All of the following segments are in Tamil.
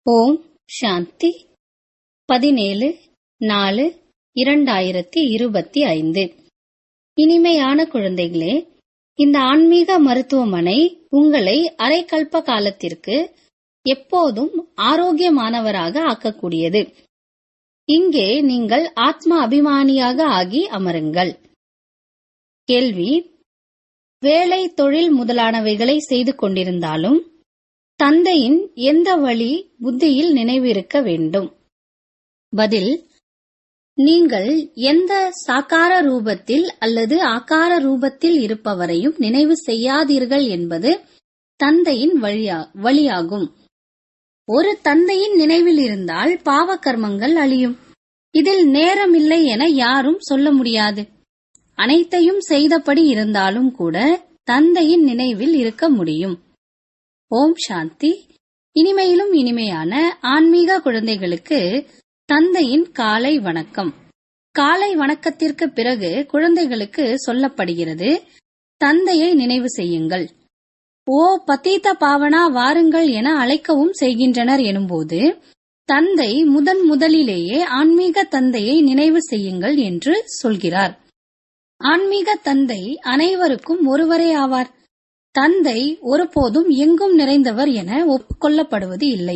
ஓம் சாந்தி பதினேழு நாலு இரண்டாயிரத்தி இருபத்தி ஐந்து இனிமையான குழந்தைகளே இந்த ஆன்மீக மருத்துவமனை உங்களை அரைக்கல்ப காலத்திற்கு எப்போதும் ஆரோக்கியமானவராக ஆக்கக்கூடியது இங்கே நீங்கள் ஆத்ம அபிமானியாக ஆகி அமருங்கள் கேள்வி வேலை தொழில் முதலானவைகளை செய்து கொண்டிருந்தாலும் தந்தையின் எந்த வழி புத்தியில் நினைவிருக்க வேண்டும் பதில் நீங்கள் எந்த சாக்கார ரூபத்தில் அல்லது ஆக்கார ரூபத்தில் இருப்பவரையும் நினைவு செய்யாதீர்கள் என்பது தந்தையின் வழியா வழியாகும் ஒரு தந்தையின் நினைவில் இருந்தால் பாவ கர்மங்கள் அழியும் இதில் நேரமில்லை என யாரும் சொல்ல முடியாது அனைத்தையும் செய்தபடி இருந்தாலும் கூட தந்தையின் நினைவில் இருக்க முடியும் ஓம் சாந்தி இனிமையிலும் இனிமையான ஆன்மீக குழந்தைகளுக்கு தந்தையின் காலை வணக்கம் காலை வணக்கத்திற்கு பிறகு குழந்தைகளுக்கு சொல்லப்படுகிறது தந்தையை நினைவு செய்யுங்கள் ஓ பதீத பாவனா வாருங்கள் என அழைக்கவும் செய்கின்றனர் எனும்போது தந்தை முதன் முதலிலேயே ஆன்மீக தந்தையை நினைவு செய்யுங்கள் என்று சொல்கிறார் ஆன்மீக தந்தை அனைவருக்கும் ஒருவரே ஆவார் தந்தை ஒருபோதும் எங்கும் நிறைந்தவர் என ஒப்புக்கொள்ளப்படுவது இல்லை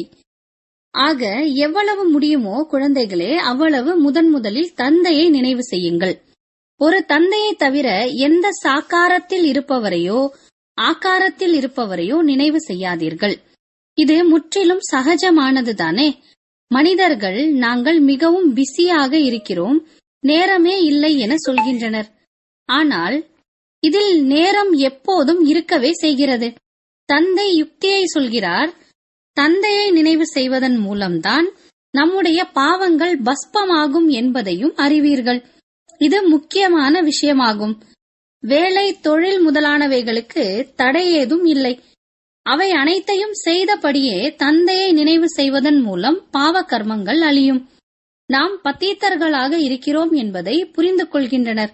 ஆக எவ்வளவு முடியுமோ குழந்தைகளே அவ்வளவு முதன் முதலில் தந்தையை நினைவு செய்யுங்கள் ஒரு தந்தையை தவிர எந்த சாக்காரத்தில் இருப்பவரையோ ஆக்காரத்தில் இருப்பவரையோ நினைவு செய்யாதீர்கள் இது முற்றிலும் சகஜமானதுதானே மனிதர்கள் நாங்கள் மிகவும் பிஸியாக இருக்கிறோம் நேரமே இல்லை என சொல்கின்றனர் ஆனால் இதில் நேரம் எப்போதும் இருக்கவே செய்கிறது தந்தை யுக்தியை சொல்கிறார் தந்தையை நினைவு செய்வதன் மூலம்தான் நம்முடைய பாவங்கள் பஸ்பமாகும் என்பதையும் அறிவீர்கள் இது முக்கியமான விஷயமாகும் வேலை தொழில் முதலானவைகளுக்கு தடை ஏதும் இல்லை அவை அனைத்தையும் செய்தபடியே தந்தையை நினைவு செய்வதன் மூலம் பாவ கர்மங்கள் அழியும் நாம் பத்தீத்தர்களாக இருக்கிறோம் என்பதை புரிந்து கொள்கின்றனர்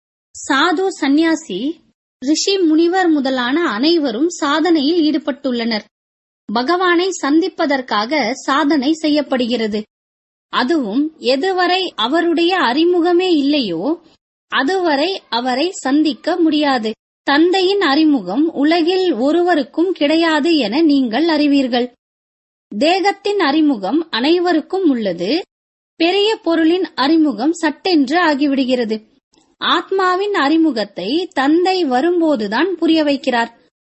சாது சந்நியாசி ரிஷி முனிவர் முதலான அனைவரும் சாதனையில் ஈடுபட்டுள்ளனர் பகவானை சந்திப்பதற்காக சாதனை செய்யப்படுகிறது அதுவும் எதுவரை அவருடைய அறிமுகமே இல்லையோ அதுவரை அவரை சந்திக்க முடியாது தந்தையின் அறிமுகம் உலகில் ஒருவருக்கும் கிடையாது என நீங்கள் அறிவீர்கள் தேகத்தின் அறிமுகம் அனைவருக்கும் உள்ளது பெரிய பொருளின் அறிமுகம் சட்டென்று ஆகிவிடுகிறது ஆத்மாவின் அறிமுகத்தை தந்தை வரும்போதுதான் புரிய வைக்கிறார்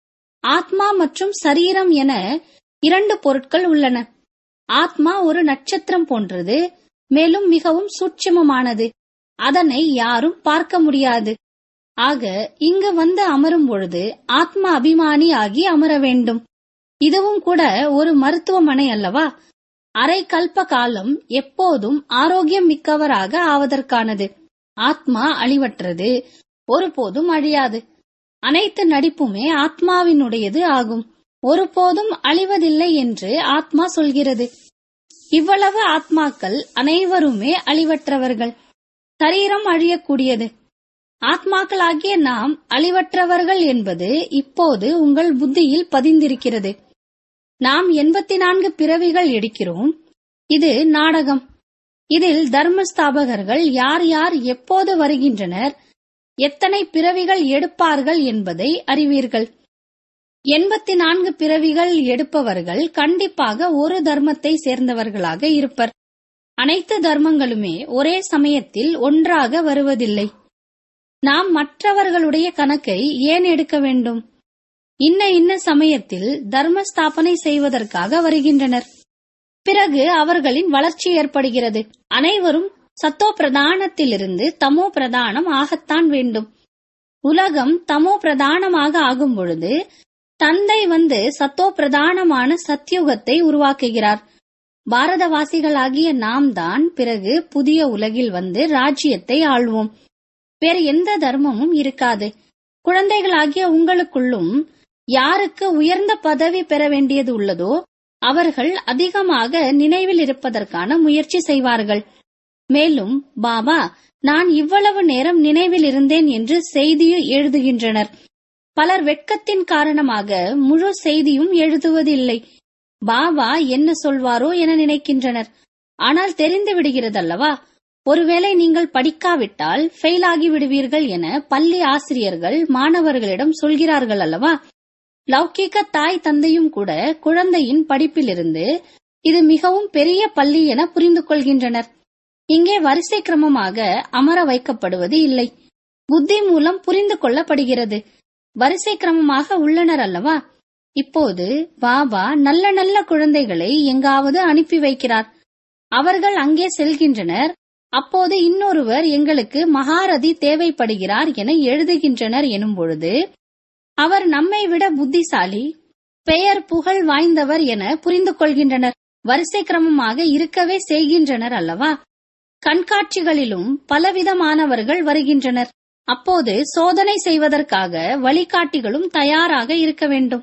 ஆத்மா மற்றும் சரீரம் என இரண்டு பொருட்கள் உள்ளன ஆத்மா ஒரு நட்சத்திரம் போன்றது மேலும் மிகவும் சூட்சமமானது அதனை யாரும் பார்க்க முடியாது ஆக இங்கு வந்து அமரும் பொழுது ஆத்மா அபிமானி ஆகி அமர வேண்டும் இதுவும் கூட ஒரு மருத்துவமனை அல்லவா அரை கல்ப காலம் எப்போதும் ஆரோக்கியம் மிக்கவராக ஆவதற்கானது ஆத்மா அழிவற்றது ஒருபோதும் அழியாது அனைத்து நடிப்புமே ஆத்மாவினுடையது ஆகும் ஒருபோதும் அழிவதில்லை என்று ஆத்மா சொல்கிறது இவ்வளவு ஆத்மாக்கள் அனைவருமே அழிவற்றவர்கள் சரீரம் அழியக்கூடியது ஆத்மாக்களாகிய நாம் அழிவற்றவர்கள் என்பது இப்போது உங்கள் புத்தியில் பதிந்திருக்கிறது நாம் எண்பத்தி நான்கு பிறவிகள் எடுக்கிறோம் இது நாடகம் இதில் தர்மஸ்தாபகர்கள் யார் யார் எப்போது வருகின்றனர் எத்தனை பிறவிகள் எடுப்பார்கள் என்பதை அறிவீர்கள் எண்பத்தி நான்கு பிறவிகள் எடுப்பவர்கள் கண்டிப்பாக ஒரு தர்மத்தை சேர்ந்தவர்களாக இருப்பர் அனைத்து தர்மங்களுமே ஒரே சமயத்தில் ஒன்றாக வருவதில்லை நாம் மற்றவர்களுடைய கணக்கை ஏன் எடுக்க வேண்டும் இன்ன இன்ன சமயத்தில் தர்ம ஸ்தாபனை செய்வதற்காக வருகின்றனர் பிறகு அவர்களின் வளர்ச்சி ஏற்படுகிறது அனைவரும் சத்தோ பிரதானத்திலிருந்து தமோ பிரதானம் ஆகத்தான் வேண்டும் உலகம் தமோ பிரதானமாக ஆகும் பொழுது தந்தை வந்து சத்தோ பிரதானமான சத்யுகத்தை உருவாக்குகிறார் பாரதவாசிகளாகிய நாம் தான் பிறகு புதிய உலகில் வந்து ராஜ்யத்தை ஆள்வோம் வேறு எந்த தர்மமும் இருக்காது குழந்தைகளாகிய உங்களுக்குள்ளும் யாருக்கு உயர்ந்த பதவி பெற வேண்டியது உள்ளதோ அவர்கள் அதிகமாக நினைவில் இருப்பதற்கான முயற்சி செய்வார்கள் மேலும் பாபா நான் இவ்வளவு நேரம் நினைவில் இருந்தேன் என்று செய்தியும் எழுதுகின்றனர் பலர் வெட்கத்தின் காரணமாக முழு செய்தியும் எழுதுவதில்லை பாபா என்ன சொல்வாரோ என நினைக்கின்றனர் ஆனால் தெரிந்து விடுகிறதல்லவா ஒருவேளை நீங்கள் படிக்காவிட்டால் ஃபெயில் ஆகி விடுவீர்கள் என பள்ளி ஆசிரியர்கள் மாணவர்களிடம் சொல்கிறார்கள் அல்லவா லௌகிக்க தாய் தந்தையும் கூட குழந்தையின் படிப்பிலிருந்து இது மிகவும் பெரிய பள்ளி என புரிந்து கொள்கின்றனர் இங்கே வரிசை கிரமமாக அமர வைக்கப்படுவது இல்லை புத்தி மூலம் புரிந்து கொள்ளப்படுகிறது வரிசை கிரமமாக உள்ளனர் அல்லவா இப்போது பாபா நல்ல நல்ல குழந்தைகளை எங்காவது அனுப்பி வைக்கிறார் அவர்கள் அங்கே செல்கின்றனர் அப்போது இன்னொருவர் எங்களுக்கு மகாரதி தேவைப்படுகிறார் என எழுதுகின்றனர் எனும் பொழுது அவர் நம்மை விட புத்திசாலி பெயர் புகழ் வாய்ந்தவர் என புரிந்து கொள்கின்றனர் வரிசை கிரமமாக இருக்கவே செய்கின்றனர் அல்லவா கண்காட்சிகளிலும் பலவிதமானவர்கள் வருகின்றனர் அப்போது சோதனை செய்வதற்காக வழிகாட்டிகளும் தயாராக இருக்க வேண்டும்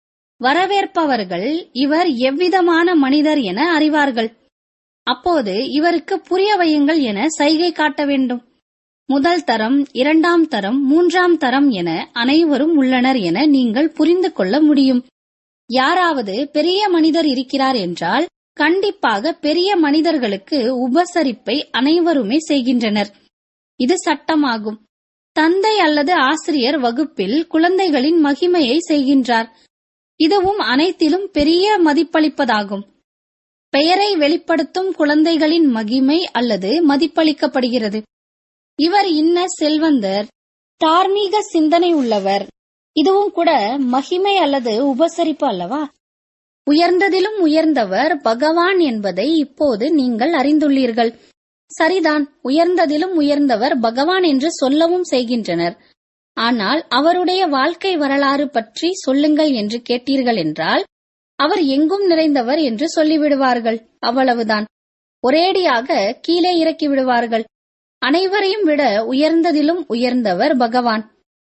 வரவேற்பவர்கள் இவர் எவ்விதமான மனிதர் என அறிவார்கள் அப்போது இவருக்கு புரிய வையுங்கள் என சைகை காட்ட வேண்டும் முதல் தரம் இரண்டாம் தரம் மூன்றாம் தரம் என அனைவரும் உள்ளனர் என நீங்கள் புரிந்து கொள்ள முடியும் யாராவது பெரிய மனிதர் இருக்கிறார் என்றால் கண்டிப்பாக பெரிய மனிதர்களுக்கு உபசரிப்பை அனைவருமே செய்கின்றனர் இது சட்டமாகும் தந்தை அல்லது ஆசிரியர் வகுப்பில் குழந்தைகளின் மகிமையை செய்கின்றார் இதுவும் அனைத்திலும் பெரிய மதிப்பளிப்பதாகும் பெயரை வெளிப்படுத்தும் குழந்தைகளின் மகிமை அல்லது மதிப்பளிக்கப்படுகிறது இவர் இன்ன செல்வந்தர் தார்மீக சிந்தனை உள்ளவர் இதுவும் கூட மகிமை அல்லது உபசரிப்பு அல்லவா உயர்ந்ததிலும் உயர்ந்தவர் பகவான் என்பதை இப்போது நீங்கள் அறிந்துள்ளீர்கள் சரிதான் உயர்ந்ததிலும் உயர்ந்தவர் பகவான் என்று சொல்லவும் செய்கின்றனர் ஆனால் அவருடைய வாழ்க்கை வரலாறு பற்றி சொல்லுங்கள் என்று கேட்டீர்கள் என்றால் அவர் எங்கும் நிறைந்தவர் என்று சொல்லிவிடுவார்கள் அவ்வளவுதான் ஒரேடியாக கீழே இறக்கி விடுவார்கள் அனைவரையும் விட உயர்ந்ததிலும் உயர்ந்தவர் பகவான்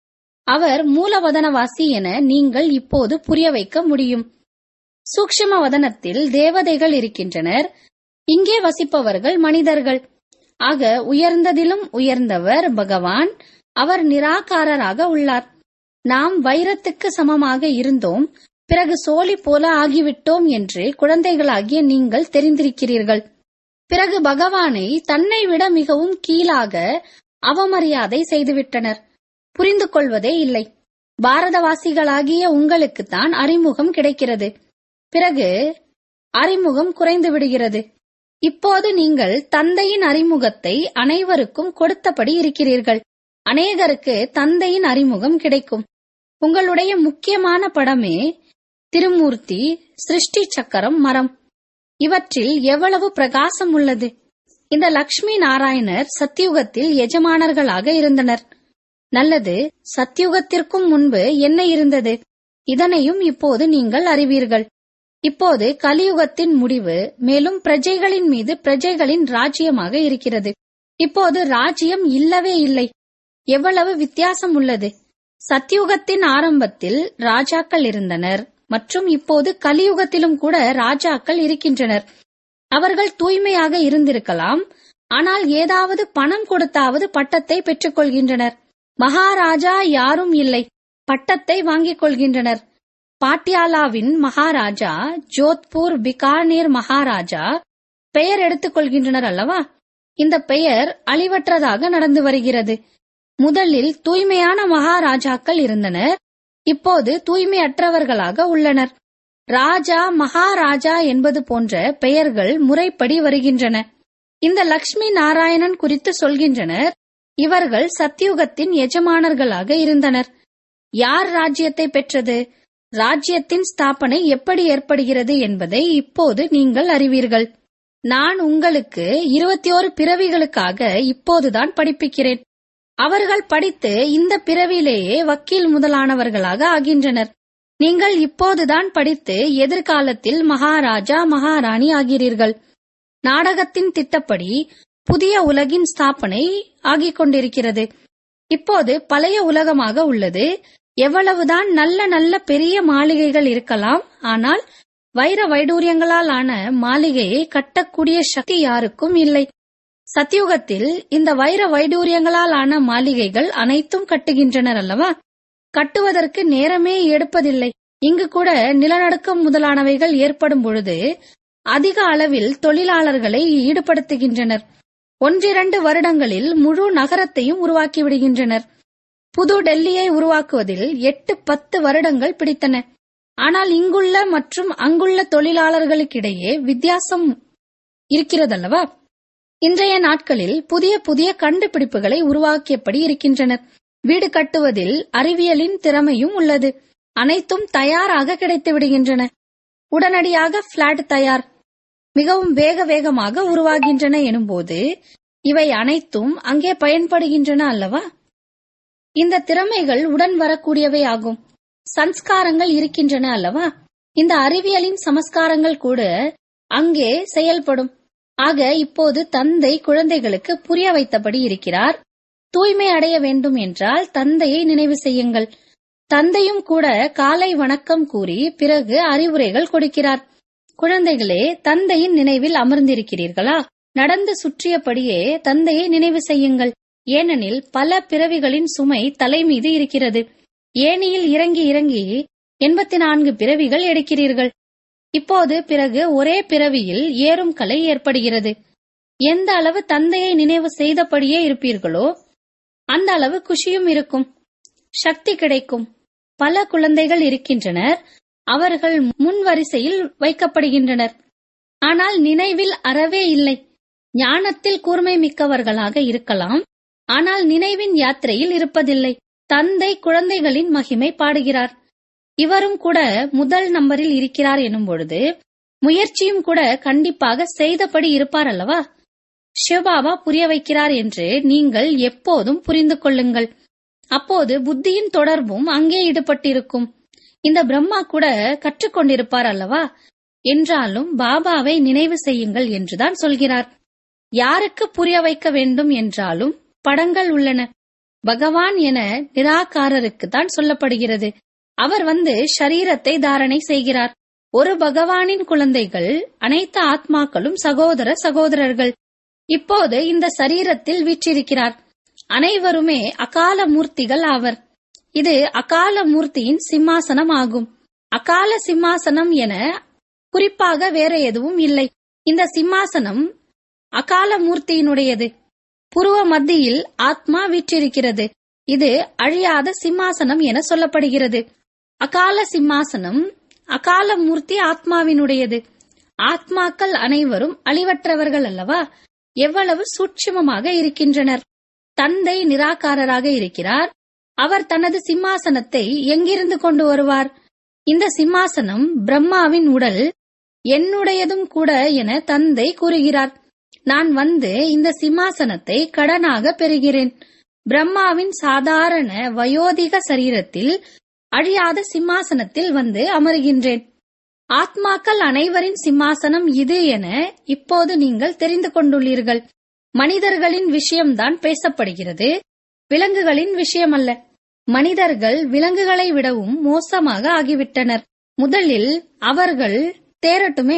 அவர் மூலவதனவாசி என நீங்கள் இப்போது புரிய வைக்க முடியும் சூக்ஷ்ம வதனத்தில் தேவதைகள் இருக்கின்றனர் இங்கே வசிப்பவர்கள் மனிதர்கள் ஆக உயர்ந்ததிலும் உயர்ந்தவர் பகவான் அவர் நிராகாரராக உள்ளார் நாம் வைரத்துக்கு சமமாக இருந்தோம் பிறகு சோழி போல ஆகிவிட்டோம் என்று குழந்தைகளாகிய நீங்கள் தெரிந்திருக்கிறீர்கள் பிறகு பகவானை தன்னை விட மிகவும் கீழாக அவமரியாதை செய்துவிட்டனர் புரிந்து கொள்வதே இல்லை பாரதவாசிகளாகிய உங்களுக்குத்தான் அறிமுகம் கிடைக்கிறது பிறகு அறிமுகம் குறைந்து விடுகிறது இப்போது நீங்கள் தந்தையின் அறிமுகத்தை அனைவருக்கும் கொடுத்தபடி இருக்கிறீர்கள் அநேகருக்கு தந்தையின் அறிமுகம் கிடைக்கும் உங்களுடைய முக்கியமான படமே திருமூர்த்தி சிருஷ்டி சக்கரம் மரம் இவற்றில் எவ்வளவு பிரகாசம் உள்ளது இந்த லக்ஷ்மி நாராயணர் சத்தியுகத்தில் எஜமானர்களாக இருந்தனர் நல்லது சத்தியுகத்திற்கும் முன்பு என்ன இருந்தது இதனையும் இப்போது நீங்கள் அறிவீர்கள் இப்போது கலியுகத்தின் முடிவு மேலும் பிரஜைகளின் மீது பிரஜைகளின் ராஜ்யமாக இருக்கிறது இப்போது ராஜ்யம் இல்லவே இல்லை எவ்வளவு வித்தியாசம் உள்ளது சத்தியுகத்தின் ஆரம்பத்தில் ராஜாக்கள் இருந்தனர் மற்றும் இப்போது கலியுகத்திலும் கூட ராஜாக்கள் இருக்கின்றனர் அவர்கள் தூய்மையாக இருந்திருக்கலாம் ஆனால் ஏதாவது பணம் கொடுத்தாவது பட்டத்தை பெற்றுக் கொள்கின்றனர் மகாராஜா யாரும் இல்லை பட்டத்தை வாங்கிக் கொள்கின்றனர் பாட்டியாலாவின் மகாராஜா ஜோத்பூர் பிகானேர் மகாராஜா பெயர் எடுத்துக் கொள்கின்றனர் அல்லவா இந்த பெயர் அழிவற்றதாக நடந்து வருகிறது முதலில் தூய்மையான மகாராஜாக்கள் இருந்தனர் இப்போது தூய்மையற்றவர்களாக உள்ளனர் ராஜா மகாராஜா என்பது போன்ற பெயர்கள் முறைப்படி வருகின்றன இந்த லக்ஷ்மி நாராயணன் குறித்து சொல்கின்றனர் இவர்கள் சத்தியுகத்தின் எஜமானர்களாக இருந்தனர் யார் ராஜ்யத்தை பெற்றது ராஜ்யத்தின் ஸ்தாபனை எப்படி ஏற்படுகிறது என்பதை இப்போது நீங்கள் அறிவீர்கள் நான் உங்களுக்கு இருபத்தி ஓரு பிறவிகளுக்காக இப்போதுதான் படிப்பிக்கிறேன் அவர்கள் படித்து இந்த பிறவிலேயே வக்கீல் முதலானவர்களாக ஆகின்றனர் நீங்கள் இப்போதுதான் படித்து எதிர்காலத்தில் மகாராஜா மகாராணி ஆகிறீர்கள் நாடகத்தின் திட்டப்படி புதிய உலகின் ஸ்தாபனை ஆகிக் கொண்டிருக்கிறது இப்போது பழைய உலகமாக உள்ளது எவ்வளவுதான் நல்ல நல்ல பெரிய மாளிகைகள் இருக்கலாம் ஆனால் வைர வைடூரியங்களால் ஆன மாளிகையை கட்டக்கூடிய சக்தி யாருக்கும் இல்லை சத்தியுகத்தில் இந்த வைர வைடூரியங்களால் ஆன மாளிகைகள் அனைத்தும் கட்டுகின்றனர் அல்லவா கட்டுவதற்கு நேரமே எடுப்பதில்லை இங்கு கூட நிலநடுக்கம் முதலானவைகள் ஏற்படும் பொழுது அதிக அளவில் தொழிலாளர்களை ஈடுபடுத்துகின்றனர் ஒன்றிரண்டு வருடங்களில் முழு நகரத்தையும் உருவாக்கி விடுகின்றனர் புது டெல்லியை உருவாக்குவதில் எட்டு பத்து வருடங்கள் பிடித்தன ஆனால் இங்குள்ள மற்றும் அங்குள்ள தொழிலாளர்களுக்கிடையே வித்தியாசம் இருக்கிறதல்லவா இன்றைய நாட்களில் புதிய புதிய கண்டுபிடிப்புகளை உருவாக்கியபடி இருக்கின்றனர் வீடு கட்டுவதில் அறிவியலின் திறமையும் உள்ளது அனைத்தும் தயாராக கிடைத்து விடுகின்றன உடனடியாக பிளாட் தயார் மிகவும் வேக வேகமாக உருவாகின்றன எனும்போது இவை அனைத்தும் அங்கே பயன்படுகின்றன அல்லவா இந்த திறமைகள் உடன் வரக்கூடியவை ஆகும் சன்ஸ்காரங்கள் இருக்கின்றன அல்லவா இந்த அறிவியலின் சமஸ்காரங்கள் கூட அங்கே செயல்படும் ஆக இப்போது தந்தை குழந்தைகளுக்கு புரிய வைத்தபடி இருக்கிறார் தூய்மை அடைய வேண்டும் என்றால் தந்தையை நினைவு செய்யுங்கள் தந்தையும் கூட காலை வணக்கம் கூறி பிறகு அறிவுரைகள் கொடுக்கிறார் குழந்தைகளே தந்தையின் நினைவில் அமர்ந்திருக்கிறீர்களா நடந்து சுற்றியபடியே தந்தையை நினைவு செய்யுங்கள் ஏனெனில் பல பிறவிகளின் சுமை தலைமீது இருக்கிறது ஏணியில் இறங்கி இறங்கி எண்பத்தி நான்கு பிறவிகள் எடுக்கிறீர்கள் இப்போது பிறகு ஒரே பிறவியில் ஏறும் கலை ஏற்படுகிறது எந்த அளவு தந்தையை நினைவு செய்தபடியே இருப்பீர்களோ அந்த அளவு குஷியும் இருக்கும் சக்தி கிடைக்கும் பல குழந்தைகள் இருக்கின்றனர் அவர்கள் முன் வரிசையில் வைக்கப்படுகின்றனர் ஆனால் நினைவில் அறவே இல்லை ஞானத்தில் கூர்மை மிக்கவர்களாக இருக்கலாம் ஆனால் நினைவின் யாத்திரையில் இருப்பதில்லை தந்தை குழந்தைகளின் மகிமை பாடுகிறார் இவரும் கூட முதல் நம்பரில் இருக்கிறார் எனும் பொழுது முயற்சியும் கூட கண்டிப்பாக செய்தபடி இருப்பார் அல்லவா சிவபாபா புரிய வைக்கிறார் என்று நீங்கள் எப்போதும் புரிந்து கொள்ளுங்கள் அப்போது புத்தியின் தொடர்பும் அங்கே ஈடுபட்டிருக்கும் இந்த பிரம்மா கூட கற்றுக்கொண்டிருப்பார் அல்லவா என்றாலும் பாபாவை நினைவு செய்யுங்கள் என்றுதான் சொல்கிறார் யாருக்கு புரிய வைக்க வேண்டும் என்றாலும் படங்கள் உள்ளன பகவான் என நிராகாரருக்கு தான் சொல்லப்படுகிறது அவர் வந்து ஷரீரத்தை தாரணை செய்கிறார் ஒரு பகவானின் குழந்தைகள் அனைத்து ஆத்மாக்களும் சகோதர சகோதரர்கள் இப்போது இந்த சரீரத்தில் வீற்றிருக்கிறார் அனைவருமே அகால மூர்த்திகள் ஆவர் இது அகால மூர்த்தியின் சிம்மாசனம் ஆகும் அகால சிம்மாசனம் என குறிப்பாக வேற எதுவும் இல்லை இந்த சிம்மாசனம் அகால மூர்த்தியினுடையது புருவ மத்தியில் ஆத்மா வீற்றிருக்கிறது இது அழியாத சிம்மாசனம் என சொல்லப்படுகிறது அகால சிம்மாசனம் அகால மூர்த்தி ஆத்மாவினுடையது ஆத்மாக்கள் அனைவரும் அழிவற்றவர்கள் அல்லவா எவ்வளவு சூட்சுமமாக இருக்கின்றனர் தந்தை நிராகாரராக இருக்கிறார் அவர் தனது சிம்மாசனத்தை எங்கிருந்து கொண்டு வருவார் இந்த சிம்மாசனம் பிரம்மாவின் உடல் என்னுடையதும் கூட என தந்தை கூறுகிறார் நான் வந்து இந்த சிம்மாசனத்தை கடனாக பெறுகிறேன் பிரம்மாவின் சாதாரண வயோதிக சரீரத்தில் அழியாத சிம்மாசனத்தில் வந்து அமருகின்றேன் ஆத்மாக்கள் அனைவரின் சிம்மாசனம் இது என இப்போது நீங்கள் தெரிந்து கொண்டுள்ளீர்கள் மனிதர்களின் விஷயம்தான் பேசப்படுகிறது விலங்குகளின் விஷயம் அல்ல மனிதர்கள் விலங்குகளை விடவும் மோசமாக ஆகிவிட்டனர் முதலில் அவர்கள் தேரட்டுமே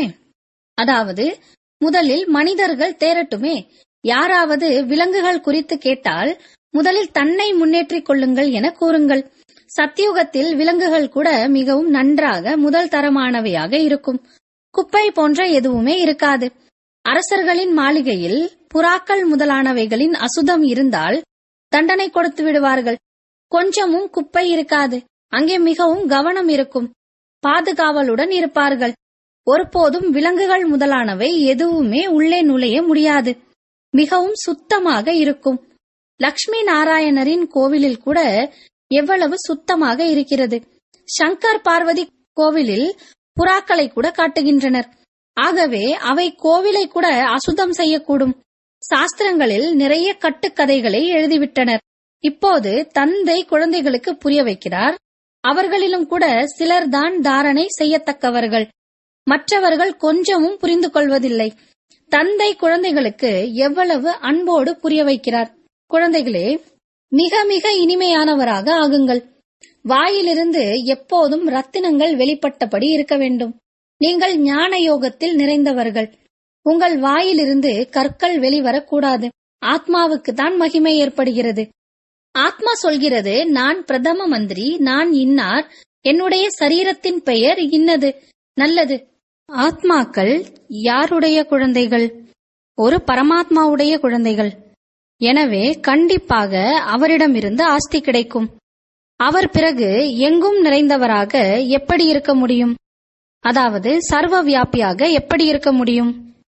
அதாவது முதலில் மனிதர்கள் தேரட்டுமே யாராவது விலங்குகள் குறித்து கேட்டால் முதலில் தன்னை முன்னேற்றிக் கொள்ளுங்கள் என கூறுங்கள் சத்தியுகத்தில் விலங்குகள் கூட மிகவும் நன்றாக முதல் தரமானவையாக இருக்கும் குப்பை போன்ற எதுவுமே இருக்காது அரசர்களின் மாளிகையில் புறாக்கள் முதலானவைகளின் அசுதம் இருந்தால் தண்டனை கொடுத்து விடுவார்கள் கொஞ்சமும் குப்பை இருக்காது அங்கே மிகவும் கவனம் இருக்கும் பாதுகாவலுடன் இருப்பார்கள் ஒருபோதும் விலங்குகள் முதலானவை எதுவுமே உள்ளே நுழைய முடியாது மிகவும் சுத்தமாக இருக்கும் லக்ஷ்மி நாராயணரின் கோவிலில் கூட எவ்வளவு சுத்தமாக இருக்கிறது சங்கர் பார்வதி கோவிலில் புறாக்களை கூட காட்டுகின்றனர் ஆகவே அவை கோவிலை கூட அசுத்தம் செய்யக்கூடும் சாஸ்திரங்களில் நிறைய கட்டுக்கதைகளை எழுதிவிட்டனர் இப்போது தந்தை குழந்தைகளுக்கு புரிய வைக்கிறார் அவர்களிலும் கூட சிலர்தான் தாரணை செய்யத்தக்கவர்கள் மற்றவர்கள் கொஞ்சமும் புரிந்து கொள்வதில்லை தந்தை குழந்தைகளுக்கு எவ்வளவு அன்போடு புரிய வைக்கிறார் குழந்தைகளே மிக மிக இனிமையானவராக ஆகுங்கள் வாயிலிருந்து எப்போதும் ரத்தினங்கள் வெளிப்பட்டபடி இருக்க வேண்டும் நீங்கள் ஞான யோகத்தில் நிறைந்தவர்கள் உங்கள் வாயிலிருந்து கற்கள் வெளிவரக்கூடாது ஆத்மாவுக்கு தான் மகிமை ஏற்படுகிறது ஆத்மா சொல்கிறது நான் பிரதம மந்திரி நான் இன்னார் என்னுடைய சரீரத்தின் பெயர் இன்னது நல்லது ஆத்மாக்கள் யாருடைய குழந்தைகள் ஒரு பரமாத்மாவுடைய குழந்தைகள் எனவே கண்டிப்பாக அவரிடமிருந்து ஆஸ்தி கிடைக்கும் அவர் பிறகு எங்கும் நிறைந்தவராக எப்படி இருக்க முடியும் அதாவது சர்வ வியாபியாக எப்படி இருக்க முடியும்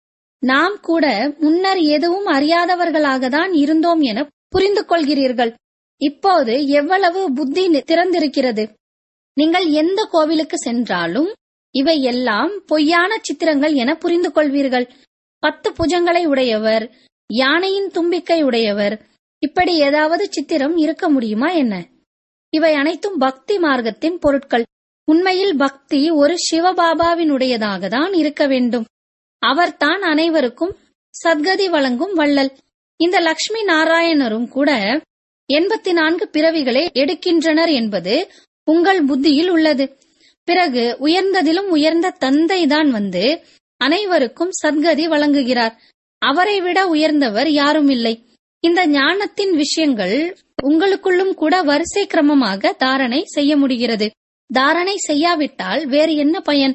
நாம் கூட முன்னர் எதுவும் அறியாதவர்களாக தான் இருந்தோம் என புரிந்து கொள்கிறீர்கள் இப்போது எவ்வளவு புத்தி நி- திறந்திருக்கிறது நீங்கள் எந்த கோவிலுக்கு சென்றாலும் இவை எல்லாம் பொய்யான சித்திரங்கள் என புரிந்து கொள்வீர்கள் பத்து புஜங்களை உடையவர் யானையின் தும்பிக்கை உடையவர் இப்படி ஏதாவது சித்திரம் இருக்க முடியுமா என்ன இவை அனைத்தும் பக்தி மார்க்கத்தின் பொருட்கள் உண்மையில் பக்தி ஒரு சிவபாபாவினுடையதாக தான் இருக்க வேண்டும் அவர்தான் அனைவருக்கும் சத்கதி வழங்கும் வள்ளல் இந்த லக்ஷ்மி நாராயணரும் கூட எண்பத்தி நான்கு பிறவிகளை எடுக்கின்றனர் என்பது உங்கள் புத்தியில் உள்ளது பிறகு உயர்ந்ததிலும் உயர்ந்த தந்தை தான் வந்து அனைவருக்கும் சத்கதி வழங்குகிறார் அவரை விட உயர்ந்தவர் யாரும் இல்லை இந்த ஞானத்தின் விஷயங்கள் உங்களுக்குள்ளும் கூட வரிசை கிரமமாக தாரணை செய்ய முடிகிறது தாரணை செய்யாவிட்டால் வேறு என்ன பயன்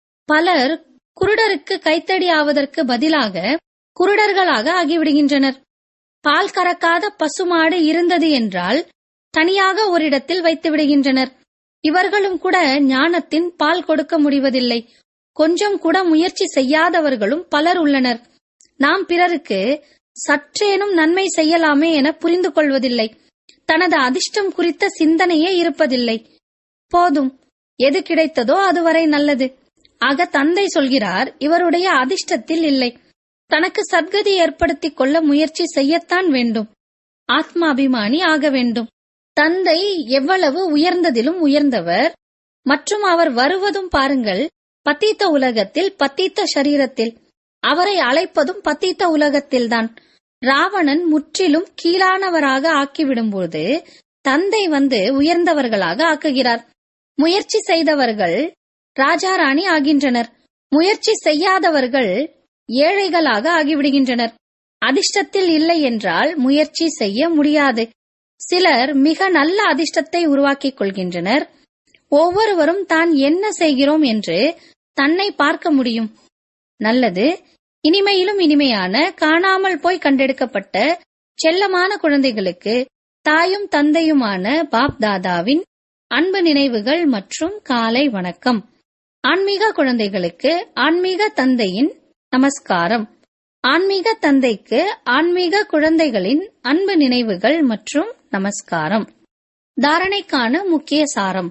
பலர் குருடருக்கு கைத்தடி ஆவதற்கு பதிலாக குருடர்களாக ஆகிவிடுகின்றனர் பால் கறக்காத பசுமாடு இருந்தது என்றால் தனியாக ஒரு இடத்தில் வைத்து விடுகின்றனர் இவர்களும் கூட ஞானத்தின் பால் கொடுக்க முடிவதில்லை கொஞ்சம் கூட முயற்சி செய்யாதவர்களும் பலர் உள்ளனர் நாம் பிறருக்கு சற்றேனும் நன்மை செய்யலாமே என புரிந்து கொள்வதில்லை தனது அதிர்ஷ்டம் குறித்த சிந்தனையே இருப்பதில்லை போதும் எது கிடைத்ததோ அதுவரை நல்லது ஆக தந்தை சொல்கிறார் இவருடைய அதிர்ஷ்டத்தில் இல்லை தனக்கு சத்கதி ஏற்படுத்திக் கொள்ள முயற்சி செய்யத்தான் வேண்டும் ஆத்மாபிமானி ஆக வேண்டும் தந்தை எவ்வளவு உயர்ந்ததிலும் உயர்ந்தவர் மற்றும் அவர் வருவதும் பாருங்கள் பத்தீத்த உலகத்தில் பத்தீத்த சரீரத்தில் அவரை அழைப்பதும் பத்தீத்த உலகத்தில்தான் ராவணன் முற்றிலும் கீழானவராக ஆக்கிவிடும்போது தந்தை வந்து உயர்ந்தவர்களாக ஆக்குகிறார் முயற்சி செய்தவர்கள் ராஜாராணி ஆகின்றனர் முயற்சி செய்யாதவர்கள் ஏழைகளாக ஆகிவிடுகின்றனர் அதிர்ஷ்டத்தில் இல்லை என்றால் முயற்சி செய்ய முடியாது சிலர் மிக நல்ல அதிர்ஷ்டத்தை உருவாக்கிக் கொள்கின்றனர் ஒவ்வொருவரும் தான் என்ன செய்கிறோம் என்று தன்னை பார்க்க முடியும் நல்லது இனிமையிலும் இனிமையான காணாமல் போய் கண்டெடுக்கப்பட்ட செல்லமான குழந்தைகளுக்கு தாயும் தந்தையுமான பாப் தாதாவின் அன்பு நினைவுகள் மற்றும் காலை வணக்கம் ஆன்மீக குழந்தைகளுக்கு ஆன்மீக தந்தையின் நமஸ்காரம் ஆன்மீக தந்தைக்கு ஆன்மீக குழந்தைகளின் அன்பு நினைவுகள் மற்றும் நமஸ்காரம் தாரணைக்கான முக்கிய சாரம்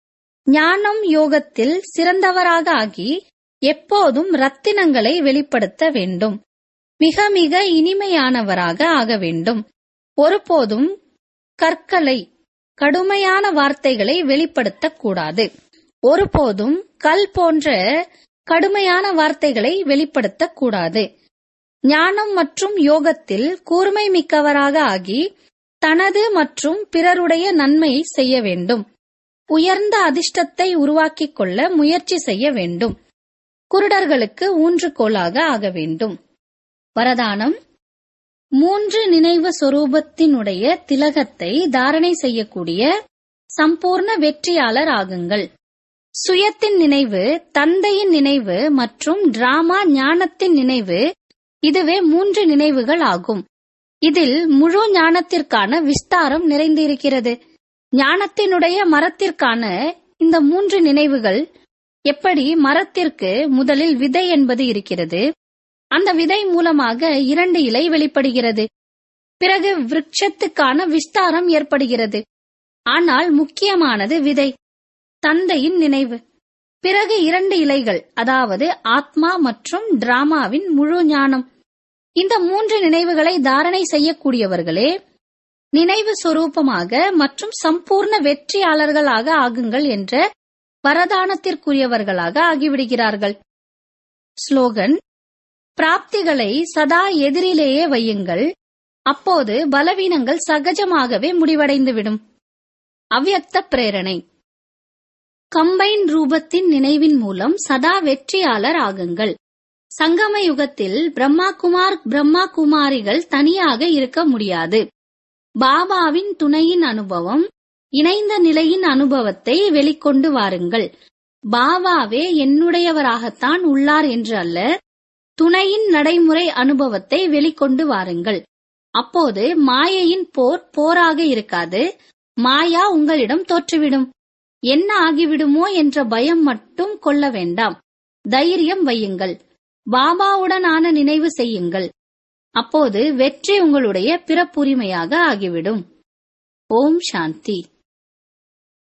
ஞானம் யோகத்தில் சிறந்தவராக ஆகி எப்போதும் ரத்தினங்களை வெளிப்படுத்த வேண்டும் மிக மிக இனிமையானவராக ஆக வேண்டும் ஒருபோதும் கற்களை கடுமையான வார்த்தைகளை வெளிப்படுத்தக் கூடாது ஒருபோதும் கல் போன்ற கடுமையான வார்த்தைகளை வெளிப்படுத்தக் கூடாது ஞானம் மற்றும் யோகத்தில் கூர்மை மிக்கவராக ஆகி தனது மற்றும் பிறருடைய நன்மை செய்ய வேண்டும் உயர்ந்த அதிர்ஷ்டத்தை உருவாக்கிக் கொள்ள முயற்சி செய்ய வேண்டும் குருடர்களுக்கு ஊன்றுகோலாக ஆக வேண்டும் வரதானம் மூன்று நினைவு சொரூபத்தினுடைய திலகத்தை தாரணை செய்யக்கூடிய சம்பூர்ண வெற்றியாளர் ஆகுங்கள் சுயத்தின் நினைவு தந்தையின் நினைவு மற்றும் டிராமா ஞானத்தின் நினைவு இதுவே மூன்று நினைவுகள் ஆகும் இதில் முழு ஞானத்திற்கான விஸ்தாரம் நிறைந்திருக்கிறது ஞானத்தினுடைய மரத்திற்கான இந்த மூன்று நினைவுகள் எப்படி மரத்திற்கு முதலில் விதை என்பது இருக்கிறது அந்த விதை மூலமாக இரண்டு இலை வெளிப்படுகிறது பிறகு விருட்சத்துக்கான விஸ்தாரம் ஏற்படுகிறது ஆனால் முக்கியமானது விதை தந்தையின் நினைவு பிறகு இரண்டு இலைகள் அதாவது ஆத்மா மற்றும் டிராமாவின் முழு ஞானம் இந்த மூன்று நினைவுகளை தாரணை செய்யக்கூடியவர்களே நினைவு சொரூபமாக மற்றும் சம்பூர்ண வெற்றியாளர்களாக ஆகுங்கள் என்ற வரதானத்திற்குரியவர்களாக ஆகிவிடுகிறார்கள் ஸ்லோகன் பிராப்திகளை சதா எதிரிலேயே வையுங்கள் அப்போது பலவீனங்கள் சகஜமாகவே முடிவடைந்துவிடும் அவ்யக்த பிரேரணை கம்பைன் ரூபத்தின் நினைவின் மூலம் சதா வெற்றியாளர் ஆகுங்கள் சங்கம யுகத்தில் பிரம்மா குமார் பிரம்மா குமாரிகள் தனியாக இருக்க முடியாது பாபாவின் துணையின் அனுபவம் இணைந்த நிலையின் அனுபவத்தை வெளிக்கொண்டு வாருங்கள் பாபாவே என்னுடையவராகத்தான் உள்ளார் என்று அல்ல துணையின் நடைமுறை அனுபவத்தை வெளிக்கொண்டு வாருங்கள் அப்போது மாயையின் போர் போராக இருக்காது மாயா உங்களிடம் தோற்றுவிடும் என்ன ஆகிவிடுமோ என்ற பயம் மட்டும் கொள்ள வேண்டாம் தைரியம் வையுங்கள் பாபாவுடனான நினைவு செய்யுங்கள் அப்போது வெற்றி உங்களுடைய பிறப்புரிமையாக ஆகிவிடும் ஓம் சாந்தி